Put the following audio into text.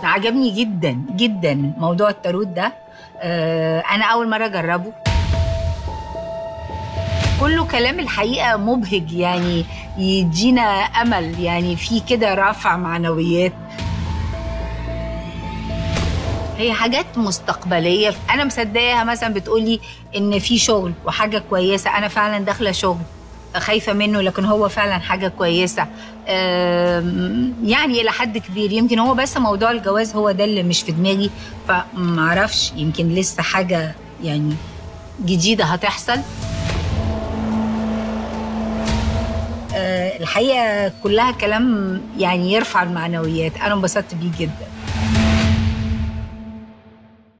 عجبني جدا جدا موضوع التاروت ده آه، انا اول مره اجربه كله كلام الحقيقه مبهج يعني يدينا امل يعني في كده رفع معنويات هي حاجات مستقبليه انا مصدقاها مثلا بتقولي ان في شغل وحاجه كويسه انا فعلا داخله شغل خايفه منه لكن هو فعلا حاجه كويسه أم، يعني الى حد كبير يمكن هو بس موضوع الجواز هو ده اللي مش في دماغي فمعرفش يمكن لسه حاجه يعني جديده هتحصل أه، الحقيقه كلها كلام يعني يرفع المعنويات انا انبسطت بيه جدا